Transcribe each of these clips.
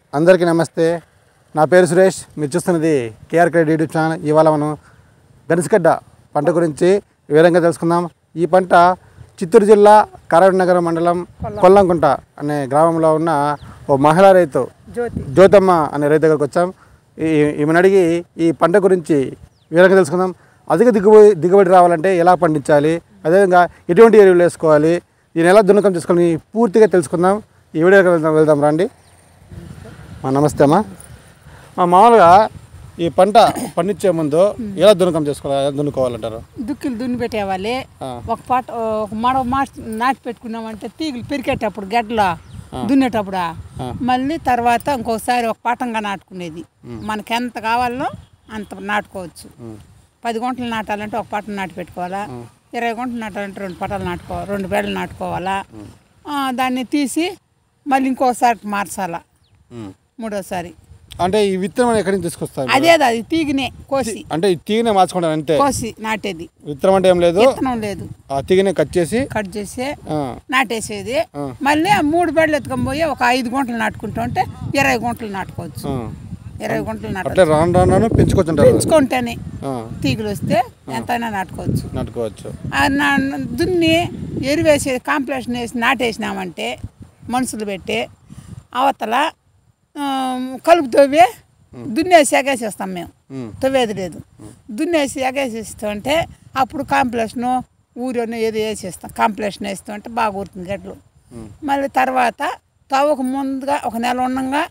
అందరికీ నమస్తే నా పేరు సురేష్ మీరు చూస్తున్నది కేఆర్ క్రెడిట్ యూట్యూబ్ ఛానల్ ఇవాళ మనం గనిసగడ్డ పంట గురించి వివరంగా తెలుసుకుందాం ఈ పంట చిత్తూరు జిల్లా కారాడనగరం మండలం కొల్లంకుంట అనే గ్రామంలో ఉన్న ఓ మహిళా రైతు జ్యోతి జ్యోతమ్మ అనే రైతు దగ్గరకు వచ్చాం ఈ- ఈమెను అడిగి ఈ పంట గురించి వివరంగా తెలుసుకుందాం అధిక దిగుబడి దిగుబడి రావాలంటే ఎలా పండించాలి అదేవిధంగా ఎటువంటి ఎరువులు వేసుకోవాలి దీన్ని ఎలా దున్నకం చేసుకొని పూర్తిగా తెలుసుకుందాం ఈ వీడియోకి వెళ్దాం వెళ్దాం రండి మా నమస్తే అమ్మా మా మామూలుగా ఈ పంట పండించే ముందు ఎలా దున్నకం చేసుకోవాలి ఎలా దున్నుకోవాలంటారు దుక్కిలు దున్ని పెట్టేవాలి ఆ. ఒక పాట ఒక మడవ మార్చి నాటి పెట్టుకున్నామంటే తీగలు పెరికేటప్పుడు గడ్డలో దున్నేటప్పుడు మళ్ళీ తర్వాత ఇంకోసారి ఒక పటంగా నాటుకునేది మనకి ఎంత కావాలో అంత నాటుకోవచ్చు పది గుంటలు నాటాలంటే ఒక పటం నాటి పెట్టుకోవాలా ఇరవై గుంటలు నాటాలంటే రెండు పటాలు నాటుకోవాలి రెండు బేడలు నాటుకోవాలా ఆ, దాన్ని తీసి మళ్ళీ ఇంకోసారి మార్చాలా మూడోసారి అంటే ఈ విత్తనం ఎక్కడి నుంచి తీసుకొస్తారు అదే అది తీగనే కోసి అంటే ఈ తీగనే మార్చుకుంటారు అంతే కోసి నాటేది విత్తనం అంటే ఏం లేదు విత్తనం లేదు ఆ తీగనే కట్ చేసి కట్ చేసి ఆ, నాటేసేది ఆ. మళ్ళీ ఆ మూడు బెడ్లు ఎత్తుకొని పోయి ఒక ఐదు గుంటలు నాటుకుంటా ఉంటే ఇరవై గుంటలు నాటుకోవచ్చు ఆ. ఇరవై గుంటలు నాటు అట్లే రాను రాను రాను పెంచుకోవచ్చు పెంచుకుంటేనే ఆ, తీగలు వస్తే ఎంతైనా నాటుకోవచ్చు నాటుకోవచ్చు ఆ నా దున్ని ఎరువేసి కాంప్లెక్షన్ వేసి నాటేసినామంటే మనుషులు పెట్టి అవతల ఆ, కలుపు తవ్వి దున్నేసి ఎగేసేస్తాం మేము ఉమ్, తవ్వేది లేదు దున్నేసి ఎగేసేస్తుంటే అప్పుడు కాంప్లెక్షన్ ఊరిని ఏదో వేసేస్తాం కాంప్లెక్షన్ వేస్తుంటే బాగా ఊరుతుంది గడ్డలు మళ్ళీ తర్వాత తవ్వక ముందుగా ఒక నెల ఉండగా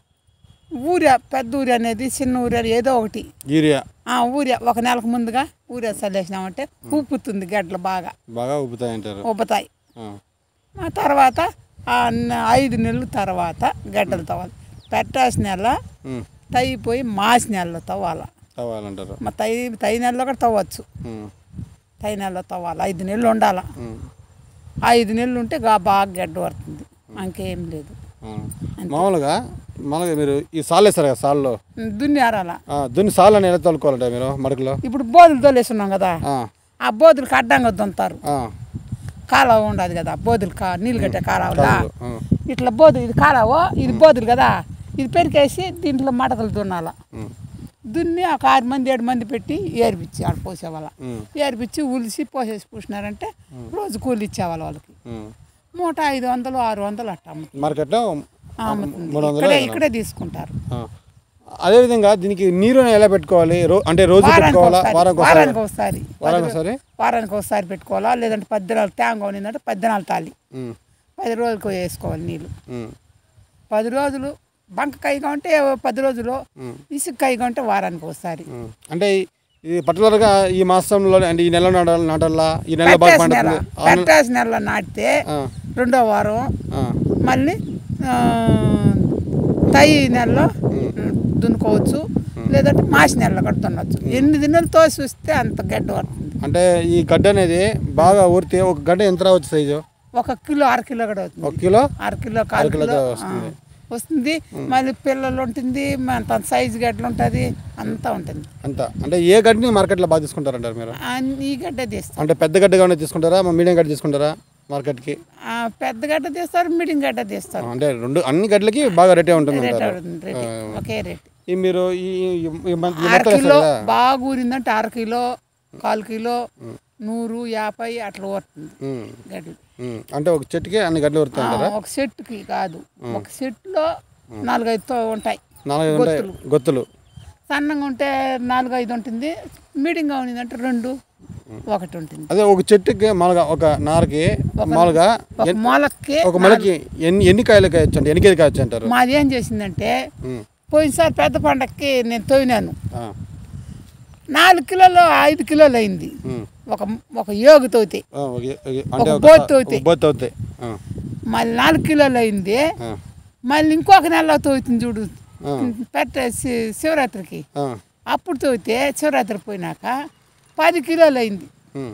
ఊరియా పెద్ద ఊరి అనేది చిన్న ఊరి అనేది ఏదో ఒకటి యూరియా ఆ ఊరియా ఒక నెలకు ముందుగా ఊరియా చల్లేసినామంటే ఉప్పుతుంది గడ్డలు బాగా బాగా ఉబ్బుతాయి అంటారు ఉబ్బతాయి ఆ, ఆ తర్వాత ఆ న- ఐదు నెలల తర్వాత గడ్డలు తవ్వాలి పెట్టాల్సిన నెల ఉమ్, తయ్యిపోయి మాసి నెలలో తవ్వాలి తవ్వాలంటారు మా తై తై నెలలో కూడా తవ్వచ్చు ఉమ్, తై నెలలో తవ్వాలి ఐదు నెలలు ఉండాలి ఉమ్, ఐదు నెలలు ఉంటే గా బాగా గడ్డ పడుతుంది ఇంకేం లేదు ఆ. మామూలుగా మామూలుగా మీరు ఈ సాల్ వేస్తారు కదా సాల్లో దున్ని ఆరాల ఆ, దున్ని సాల్ అని ఎలా తోలుకోవాలంటే మీరు మడుకులో ఇప్పుడు బోధులు తోలేస్తున్నాం కదా ఆ, ఆ బోధులకు అడ్డంగా దున్నుతారు ఆ, కాలువ ఉండదు కదా బోధులు కా నీళ్ళు కట్టే కాలువలా ఆ, ఇట్లా బోధు ఇది కాలువ ఇది బోధులు కదా ఇది పెరికేసి దీంట్లో మడకలు దున్నాల ఉమ్, దున్ని ఒక ఆరు మంది ఏడు మంది పెట్టి ఏర్పిచ్చి ఆడ పోసేవాళ్ళ ఉమ్, ఏర్పిచ్చి ఉలిసి పోసేసి పూసినారంటే రోజు కూలి ఇచ్చేవాళ్ళ వాళ్ళకి ఉమ్. మూట ఐదు వందలు ఆరు వందలు అట్ట అమ్ముతుంది మార్కెట్లో అమ్ముతుంది మూడు వందలు ఇక్కడే ఇక్కడే తీసుకుంటారు ఆ. అదేవిధంగా దీనికి నీరు ఎలా పెట్టుకోవాలి రో అంటే రోజు వారానికి పెట్టుకోవాలా ఒకసారి వారానికి వారానికి ఒకసారి ఒకసారి వారానికి ఒకసారి వారానికి ఒకసారి పెట్టుకోవాలా లేదంటే పద్దెనాలు తేంగ ఉన్నిందంటే పద్దెనాలు తాలి ఉమ్, పది రోజులకు వేసుకోవాలి నీళ్ళు ఉమ్, పది రోజులు బంక కైగా ఉంటే పది రోజులు ఇసుక కైగా ఉంటే వారానికి ఒకసారి ఉమ్. అంటే ఈ- ఇది పర్టికులర్గా ఈ మాసంలో అంటే ఈ నెల నాటాలి నాటాలా ఈ నెల బాగా పెట్టేసి నెల పండుతుంది పెట్టేసి నెలలో నాటితే ఆ, రెండో వారం ఆ, మళ్ళీ ఆ, తై నెలలో దున్నుకోవచ్చు లేదంటే మాసి నెలలో కూడా దున్నవచ్చు ఎన్ని దినాలు తోసి వస్తే అంత గడ్డ పడుతుంది అంటే ఈ గడ్డ అనేది బాగా ఊరితే ఒక గడ్డ ఎంత రావచ్చు సైజు ఒక కిలో అర కిలో కూడా అవుతుంది ఒక కిలో అర కిలో కాలు కిలో కిలో ఆ, వస్తుంది. వస్తుంది మళ్ళీ పిల్లలు ఉంటుంది అంత సైజు గడ్డలు ఉంటుంది అంతా ఉంటుంది అంత అంటే ఏ గడ్డని మార్కెట్లో బాగా తీసుకుంటారంటారు మీరు ఆ, ఈ గడ్డ తీస్తారు అంటే పెద్ద గడ్డ కానీ తీసుకుంటారా మా మీడియం గడ్డ తీసుకుంటారా మార్కెట్కి ఆ, పెద్ద గడ్డ తీస్తారు మీడియం గడ్డ తీస్తారు అంటే రెండు అన్ని గడ్డలకి బాగా రేటే ఉంటుంది రేట్ అంటారు అవుతుంది రేట్ ఒకే రేట్ ఈ మీరు ఈ ఈ- ఈ మంత్ ఈ అర మొక్కలు కిలో వేస్తారు కదా బాగా ఊరిందంటే అర కిలో కాలు కిలో నూరు యాభై అట్లా పడుతుంది ఉమ్, గడ్డలు ఉమ్. అంటే ఒక చెట్టుకి అన్ని గడ్డలు ఊరుతాయి ఆ, అంటారా ఒక సెట్కి కాదు ఒక సెట్లో నాలుగైదుతో ఉంటాయి నాలుగైదు ఉంటాయి గొత్తులు సన్నంగా ఉంటే నాలుగైదు ఉంటుంది మీడియంగా ఉన్నదంటే రెండు ఒకటి ఉంటుంది అదే ఒక చెట్టుకి మామూలుగా ఒక నారకి మామూలుగా ఒక మొలక్కి ఒక మొలకి ఎన్ని ఎన్ని కాయలు కాయచ్చు అంటే ఎన్ని కేజీ కాయచ్చు అంటారు మాది ఏం చేసిందంటే ఉమ్, పోయినసారి పెద్ద పండక్కి నేను తోయినాను ఆ, నాలుగు కిలోలు ఐదు కిలోలు అయింది ఉమ్, ఒక ఒక యోగు తోతే ఆ, ఒక- ఒక- అంటే ఒక ఒక బోత్ అవుతాయి. ఒక బోత్ అవుతాయి ఆ, మళ్ళీ నాలుగు కిలోలు అయింది ఆ, మళ్ళీ ఇంకొక నెలలో తోగుతుంది చూడు ఆ. పెట్ట శి- శివరాత్రికి ఆ, అప్పుడు తోగితే శివరాత్రి పోయినాక పది కిలోలు అయింది ఉమ్,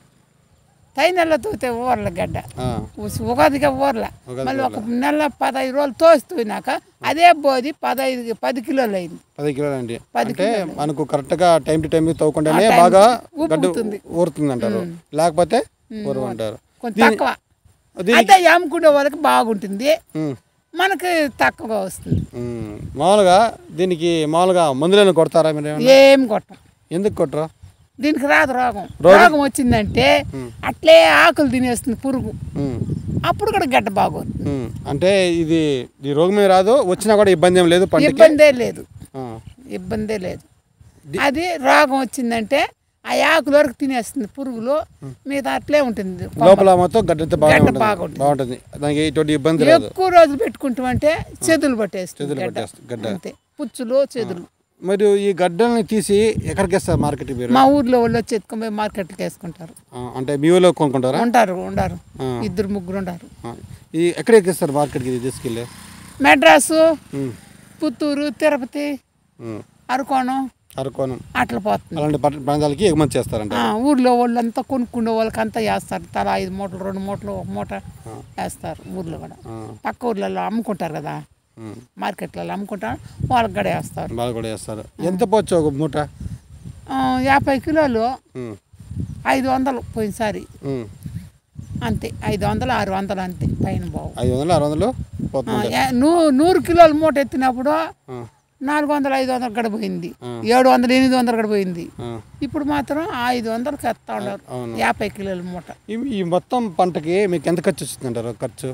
తై నెల తోగితే ఊర్ల గడ్డ ఆ, ఉస్- ఉగాదిగా ఊర్ల ఉగాది మళ్ళీ ఒక నెల పదహైదు రోజులు తోసి తోయినాక అదే బోది పదహైదు పది కిలోలు అయింది పది కిలోలు అండి పది అంటే మనకు కరెక్ట్గా టైం టు టైం తవ్వకుండానే ఆ, time బాగా కి గడ్డు ఉబ్బుతుంది. ఊరుతుంది అంటారు లేకపోతే ఊరు అంటారు కొంచెం తక్కువ దీనికి అదే అమ్ముకునే వాళ్ళకి బాగుంటుంది ఉమ్, మనకి తక్కువగా వస్తుంది ఉమ్. మామూలుగా దీనికి మామూలుగా మందులను కొడతారా మీరు ఏమన్నా? ఏం కొట్టం ఎందుకు కొట్టరు దీనికి రాదు రోగం రోగం? రోగం వచ్చిందంటే అట్లే ఆకులు తినేస్తుంది పురుగు ఉమ్. అప్పుడు కూడా గడ్డ బాగోతుంది ఉమ్. అంటే ఇది ఈ రోగం మీద రాదు వచ్చినా కూడా ఇబ్బంది ఏం లేదు పంటకి ఇబ్బందే లేదు ఆ. ఇబ్బందే లేదు అది రోగం వచ్చిందంటే ఆ ఆకుల వరకు తినేస్తుంది పురుగులు మిగతా అట్లే ఉంటుంది లోపల మొత్తం గడ్డంతా బాగా గడ్డ ఉంటుంది బాగుంటుంది. బాగుంటుంది దానికి ఎటువంటి ఇబ్బంది రాదు ఎక్కువ రోజులు పెట్టుకుంటామంటే చెదులు పట్టేస్తుంది చెదులు గడ్డ. పట్టేస్తుంది గడ్డ. అంతే పుచ్చులు చెదులు మరియు ఈ గడ్డల్ని తీసి ఎక్కడికి వేస్తారు మార్కెట్ మీరు మా ఊర్లో వాళ్ళు వచ్చి ఎత్తుకొని పోయి మార్కెట్కి వేసుకుంటారు ఆ, అంటే మీ ఊళ్ళో కొనుక్కుంటారా ఉంటారు ఉండారు ఆ. ఇద్దరు ముగ్గురు ఉండారు ఆ. ఈ ఎక్కడికి ఎక్కిస్తారు మార్కెట్కి ఇది తీసుకెళ్ళి మెడ్రాసు ఉమ్. పుత్తూరు తిరుపతి ఉమ్. అరకోణం అరకోణం అట్లా పోతుంది అలాంటి పట్ట- ప్రాంతాలకి ఎగుమతి చేస్తారంట ఆ, ఊర్లో వాళ్ళంతా కొనుక్కునే వాళ్ళకి అంతా వేస్తారు తలా ఐదు మూటలు రెండు మూటలు ఒక మూట వేస్తారు ఊర్లో కూడా ఆ. పక్క ఊర్లలో అమ్ముకుంటారు కదా ఉమ్. మార్కెట్లలో అమ్ముకుంటారు వాళ్ళకి కూడా వేస్తారు వాళ్ళు కూడా చేస్తారు ఎంత పోవచ్చు ఒక మూట ఆ, యాభై కిలోలు ఉమ్. ఐదు వందలు పోయినసారి ఉమ్. అంతే ఐదు వందలు ఆరు వందలు అంతే పైన బావు ఐదు వందలు ఆరు వందలు ఆ, పోతుంది యా- నూ నూరు కిలోల మూట ఎత్తినప్పుడు ఆ. నాలుగు వందలు ఐదు వందలు కూడా పోయింది ఏడు వందలు ఎనిమిది వందలు కూడా పోయింది ఆ. ఇప్పుడు మాత్రం ఐదు వందలకి ఎత్తా ఉన్నారు అవును. యాభై కిలోల మూట ఈ- ఈ మొత్తం పంటకి మీకు ఎంత ఖర్చు వచ్చిందంటారు ఖర్చు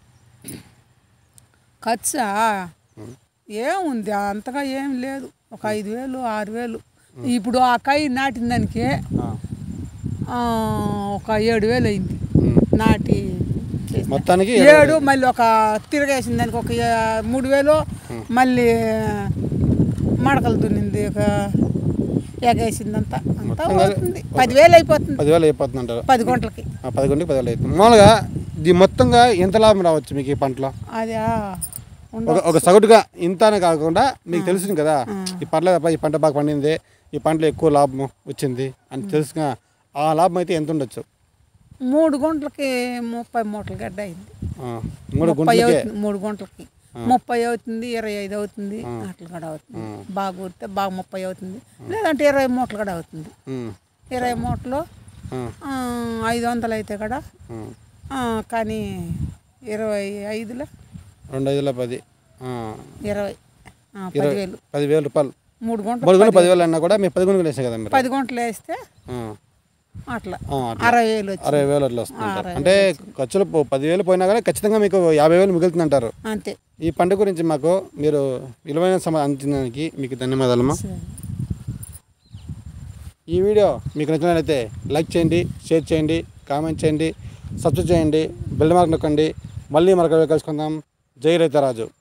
ఖర్చా ఏముంది అంతగా ఏం లేదు ఒక ఐదు వేలు ఆరు వేలు ఇప్పుడు ఆ కాయ నాటిన దానికి ఆ. ఆ, ఒక ఏడు వేలు అయింది ఉమ్. నాటి చేసిన. మొత్తానికి ఏడు మళ్ళీ ఒక తిరగేసిన దానికి ఒక ఏ- మూడు వేలు మళ్ళీ మడకలు దున్నింది ఒక ఎగేసిందంతా అంతా పోతుంది పదివేలు అయిపోతుంది పదివేలు అయిపోతుంది అంటారు పది గంటలకి పది గంటలకు పదివేలు అవుతుంది మామూలుగా ఇది మొత్తంగా ఎంత లాభం రావచ్చు మీకు ఈ పంటలో అది ఒక ఒక సగటుగా ఇంత అని కాకుండా మీకు తెలుసు కదా ఈ పర్లేదు ఈ పంట బాగా పండింది ఈ పంటలో ఎక్కువ లాభం వచ్చింది అని తెలుసుగా ఆ లాభం అయితే ఎంత ఉండొచ్చు మూడు గంటలకి ముప్పై మూటల గడ్డ అయింది ఆ, మూడు ముప్పై గుంటలకే అవుతుంది మూడు గంటలకి ముప్పై అవుతుంది ఇరవై ఐదు అవుతుంది అట్లా కూడా అవుతుంది బాగా ఊరితే బాగా ముప్పై అవుతుంది లేదంటే ఇరవై మూటలు కూడా అవుతుంది ఉమ్, ఇరవై మూటలు ఆ, ఆ, ఐదు వందలు అయితే కూడా ఉమ్. ఆ, కానీ ఇరవై ఐదులో రెండు ఐదుల పది ఆ, ఇరవై ఆ, పదివేలు పదివేల రూపాయలు మూడు గంటలు మూడు గుంటలు పదివేలు అన్నా కూడా మీరు పది గుంటలు వేసాయి కదా మీరు పది గంటలు వేస్తే ఆ, అట్లా ఆ, అట్లా. అరవై వేలు వచ్చి అరవై వేలు అట్లా వస్తుంటారు అంటే ఖర్చులు పో- పదివేలు పోయినా కూడా ఖచ్చితంగా మీకు యాభై వేలు మిగులుతుంది అంటారు అంతే ఈ పంట గురించి మాకు మీరు విలువైన సమాధానం అందించడానికి మీకు ధన్యవాదాలమ్మా సరే. ఈ వీడియో మీకు నచ్చినట్లయితే లైక్ చేయండి షేర్ చేయండి కామెంట్ చేయండి సబ్స్క్రైబ్ చేయండి బెల్ మార్క్ నొక్కండి మళ్ళీ మరొక వీడియో కలుసుకుందాం జై రైతరాజు